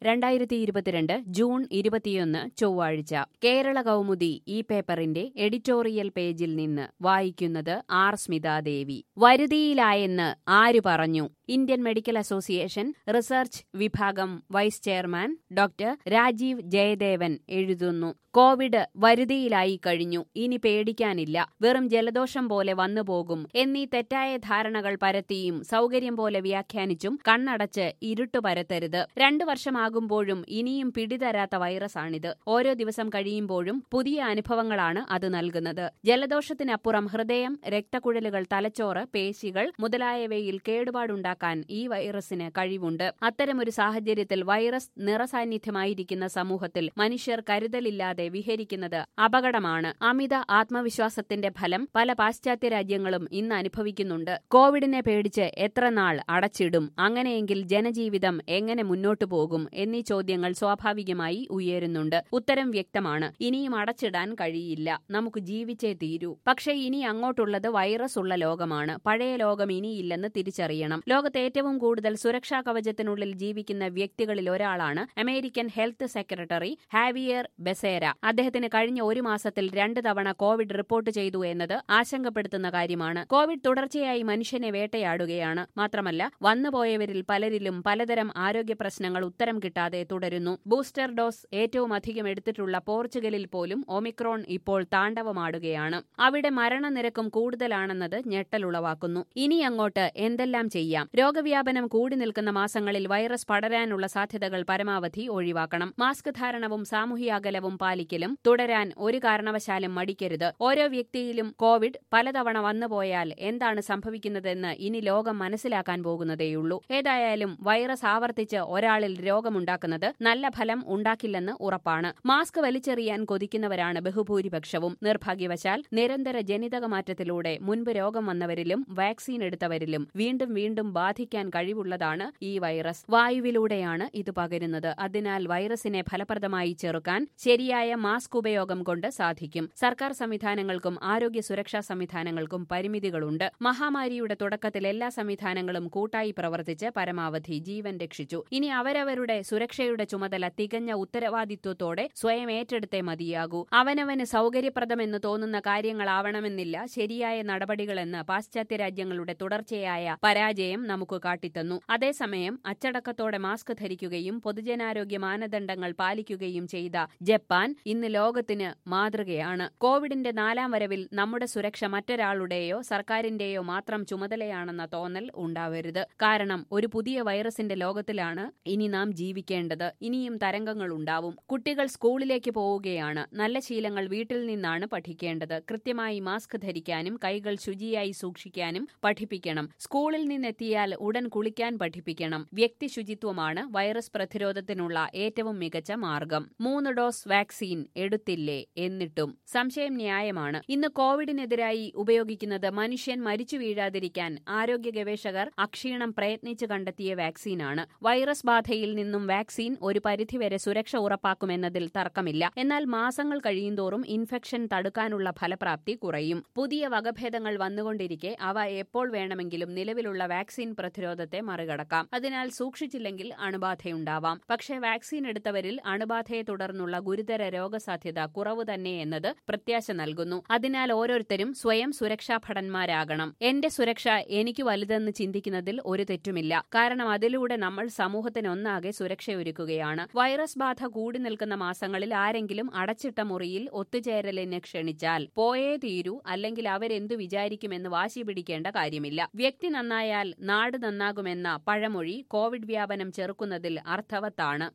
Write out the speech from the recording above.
രണ്ടായിരത്തി ഇരുപത്തിരണ്ട് ജൂൺ ഇരുപത്തിയൊന്ന് ചൊവ്വാഴ്ച കേരള കൗമുദി ഈ പേപ്പറിന്റെ എഡിറ്റോറിയൽ പേജിൽ നിന്ന് വായിക്കുന്നത് ആർ സ്മിതാദേവി വരുതിയിലായെന്ന് ആര് പറഞ്ഞു ഇന്ത്യൻ മെഡിക്കൽ അസോസിയേഷൻ റിസർച്ച് വിഭാഗം vice chairman doctor Rajeev Jayadevan എഴുതുന്നു കോവിഡ് വരുതിയിലായി കഴിഞ്ഞു ഇനി പേടിക്കാനില്ല വെറും ജലദോഷം പോലെ വന്നുപോകും എന്നീ തെറ്റായ ധാരണകൾ പരത്തിയും സൗകര്യം പോലെ വ്യാഖ്യാനിച്ചും കണ്ണടച്ച് ഇരുട്ടു പരത്തരുത് രണ്ടു വർഷമാകുമ്പോഴും ഇനിയും പിടിതരാത്ത വൈറസാണിത് ഓരോ ദിവസം കഴിയുമ്പോഴും പുതിയ അനുഭവങ്ങളാണ് അത് നൽകുന്നത് ജലദോഷത്തിനപ്പുറം ഹൃദയം രക്തക്കുഴലുകൾ തലച്ചോറ് പേശികൾ മുതലായവയിൽ കേടുപാടുണ്ടാക്കാൻ ഈ വൈറസിന് കഴിവുണ്ട് അത്തരമൊരു സാഹചര്യത്തിൽ വൈറസ് നിറസാന്നിധ്യമായിരിക്കുന്ന സമൂഹത്തിൽ മനുഷ്യർ കരുതലില്ലാതെ വിഹരിക്കുന്നത് അപകടമാണ് അമിത ആത്മവിശ്വാസത്തിന്റെ ഫലം പല പാശ്ചാത്യ രാജ്യങ്ങളും ഇന്ന് അനുഭവിക്കുന്നുണ്ട് കോവിഡിനെ പേടിച്ച് എത്ര നാൾ അടച്ചിടും അങ്ങനെയെങ്കിൽ ജനജീവിതം എങ്ങനെ മുന്നോട്ടു പോകും എന്നീ ചോദ്യങ്ങൾ സ്വാഭാവികമായി ഉയരുന്നുണ്ട് ഉത്തരം വ്യക്തമാണ് ഇനിയും അടച്ചിടാൻ കഴിയില്ല നമുക്ക് ജീവിച്ചേ തീരൂ പക്ഷേ ഇനി അങ്ങോട്ടുള്ളത് വൈറസ് ഉള്ള ലോകമാണ് പഴയ ലോകം ഇനിയില്ലെന്ന് തിരിച്ചറിയണം ലോകത്ത് ഏറ്റവും കൂടുതൽ സുരക്ഷാ കവചത്തിനുള്ളിൽ ജീവിക്കുന്ന വ്യക്തികളിൽ ഒരാളാണ് അമേരിക്കൻ ഹെൽത്ത് സെക്രട്ടറി ഹാവിയർ ബെസേര അദ്ദേഹത്തിന് കഴിഞ്ഞ ഒരു മാസത്തിൽ രണ്ട് തവണ കോവിഡ് റിപ്പോർട്ട് ചെയ്തു എന്നത് ആശങ്കപ്പെടുത്തുന്ന കാര്യമാണ് കോവിഡ് തുടർച്ചയായി മനുഷ്യനെ വേട്ടയാടുകയാണ് മാത്രമല്ല വന്നുപോയവരിൽ പലരിലും പലതരം ആരോഗ്യ പ്രശ്നങ്ങൾ ഉത്തരം കിട്ടാതെ തുടരുന്നു ബൂസ്റ്റർ ഡോസ് ഏറ്റവും അധികം എടുത്തിട്ടുള്ള പോർച്ചുഗലിൽ പോലും ഒമിക്രോൺ ഇപ്പോൾ താണ്ഡവമാടുകയാണ് അവിടെ മരണനിരക്കും കൂടുതലാണെന്നത് ഞെട്ടലുളവാക്കുന്നു ഇനി അങ്ങോട്ട് എന്തെല്ലാം ചെയ്യാം രോഗവ്യാപനം കൂടി നിൽക്കുന്ന മാസങ്ങളിൽ വൈറസ് പടരാനുള്ള സാധ്യതകൾ പരമാവധി ഒഴിവാക്കണം മാസ്ക് ധാരണവും സാമൂഹ്യ അകലവും പാലിക്കലും തുടരാൻ ഒരു കാരണവശാലും മടിക്കരുത് ഓരോ വ്യക്തിയിലും കോവിഡ് പലതവണ വന്നുപോയാൽ എന്താണ് സംഭവിക്കുന്നതെന്ന് ഇനി ലോകം മനസ്സിലാക്കാൻ പോകുന്നതേയുള്ളൂ ഏതായാലും വൈറസ് ആവർത്തിച്ച് ഒരാളിൽ രോഗമുണ്ടാക്കുന്നത് നല്ല ഫലം ഉണ്ടാക്കില്ലെന്ന് ഉറപ്പാണ് മാസ്ക് വലിച്ചെറിയാൻ കൊതിക്കുന്നവരാണ് ബഹുഭൂരിപക്ഷവും നിർഭാഗ്യവശാൽ നിരന്തര ജനിതക മാറ്റത്തിലൂടെ മുൻപ് രോഗം വന്നവരിലും വാക്സിൻ എടുത്തവരിലും വീണ്ടും വീണ്ടും ബാധിക്കാൻ കഴിവുള്ളതാണ് ഈ വൈറസ് വായുവിലൂടെയാണ് ഇത് പകരുന്നത് അതിനാൽ വൈറസിനെ ഫലപ്രദമായി ചെറുക്കാൻ ശരിയായ മാസ്ക് ഉപയോഗം കൊണ്ട് സാധിക്കും സർക്കാർ സംവിധാനങ്ങൾക്കും ആരോഗ്യ സുരക്ഷാ സംവിധാനങ്ങൾക്കും പരിമിതികളുണ്ട് മഹാമാരിയുടെ തുടക്കത്തിൽ എല്ലാ സംവിധാനങ്ങളും കൂട്ടായി പ്രവർത്തിച്ച് പരമാവധി ജീവൻ രക്ഷിച്ചു ഇനി അവരവരുടെ സുരക്ഷയുടെ ചുമതല തികഞ്ഞ ഉത്തരവാദിത്വത്തോടെ സ്വയം ഏറ്റെടുത്തേ മതിയാകൂ അവനവന് സൗകര്യപ്രദമെന്ന് തോന്നുന്ന കാര്യങ്ങളാവണമെന്നില്ല ശരിയായ നടപടികളെന്ന് പാശ്ചാത്യ രാജ്യങ്ങളുടെ തുടർച്ചയായ പരാജയം നമുക്ക് കാട്ടിത്തന്നു അതേസമയം അച്ചടക്കത്തോടെ മാസ്ക് ധരിക്കുകയും പൊതുജനാരോഗ്യ മാനദണ്ഡങ്ങൾ പാലിക്കുകയും ചെയ്ത ജപ്പാൻ ഇന്ന് ലോകത്തിന് മാതൃകയാണ് കോവിഡിന്റെ നാലാം വരവിൽ നമ്മുടെ സുരക്ഷ മറ്റൊരാളുടെയോ സർക്കാരിന്റെയോ മാത്രം ചുമതലയാണെന്ന തോന്നൽ ഉണ്ടാവരുത് കാരണം ഒരു പുതിയ വൈറസിന്റെ ലോകത്തിലാണ് ഇനി നാം ജീവിക്കേണ്ടത് ഇനിയും തരംഗങ്ങൾ ഉണ്ടാവും കുട്ടികൾ സ്കൂളിലേക്ക് പോവുകയാണ് നല്ല ശീലങ്ങൾ വീട്ടിൽ നിന്നാണ് പഠിക്കേണ്ടത് കൃത്യമായി മാസ്ക് ധരിക്കാനും കൈകൾ ശുചിയായി സൂക്ഷിക്കാനും പഠിപ്പിക്കണം സ്കൂളിൽ നിന്നെത്തിയാൽ ഉടൻ കുളിക്കാൻ പഠിപ്പിക്കണം വ്യക്തി ശുചിത്വമാണ് വൈറസ് പ്രതിരോധത്തിനുള്ള ഏറ്റവും മികച്ച മാർഗം മൂന്ന് ഡോസ് വാക്സിൻ എടുത്തില്ലേ എന്നിട്ടും സംശയം ന്യായമാണ് ഇന്ന് കോവിഡിനെതിരായി ഉപയോഗിക്കുന്നത് മനുഷ്യൻ മരിച്ചു വീഴാതിരിക്കാൻ ആരോഗ്യ ഗവേഷകർ അക്ഷീണം പ്രയത്നിച്ച് കണ്ടെത്തിയ വാക്സിനാണ് വൈറസ് ബാധയിൽ നിന്നും വാക്സിൻ ഒരു പരിധിവരെ സുരക്ഷ ഉറപ്പാക്കുമെന്നതിൽ തർക്കമില്ല എന്നാൽ മാസങ്ങൾ കഴിയുന്തോറും ഇൻഫെക്ഷൻ തടുക്കാനുള്ള ഫലപ്രാപ്തി കുറയും പുതിയ വകഭേദങ്ങൾ വന്നുകൊണ്ടിരിക്കെ അവ എപ്പോൾ വേണമെങ്കിലും നിലവിലുള്ള വാക്സിൻ പ്രതിരോധത്തെ മറികടക്കാം അതിനാൽ സൂക്ഷിച്ചില്ലെങ്കിൽ അണുബാധയുണ്ടാവാം പക്ഷേ വാക്സിൻ എടുത്തവരിൽ അണുബാധയെ തുടർന്നുള്ള ഗുരുതര രോഗസാധ്യത കുറവ് തന്നെ എന്നത് പ്രത്യാശ നൽകുന്നു അതിനാൽ ഓരോരുത്തരും സ്വയം സുരക്ഷാ ഭടന്മാരാകണം എന്റെ സുരക്ഷ എനിക്ക് വലുതെന്ന് ചിന്തിക്കുന്നതിൽ ഒരു തെറ്റുമില്ല കാരണം അതിലൂടെ നമ്മൾ സമൂഹത്തിനൊന്നാകെ സുരക്ഷയൊരുക്കുകയാണ് വൈറസ് ബാധ കൂടി നിൽക്കുന്ന മാസങ്ങളിൽ ആരെങ്കിലും അടച്ചിട്ട മുറിയിൽ ഒത്തുചേരലിന് ക്ഷണിച്ചാൽ പോയേ തീരൂ അല്ലെങ്കിൽ അവരെന്തു വിചാരിക്കുമെന്ന് വാശി പിടിക്കേണ്ട കാര്യമില്ല വ്യക്തി നന്നായാൽ നാട് നന്നാകുമെന്ന പഴമൊഴി കോവിഡ് വ്യാപനം ചെറുക്കുന്നതിൽ അർത്ഥവത്താണ്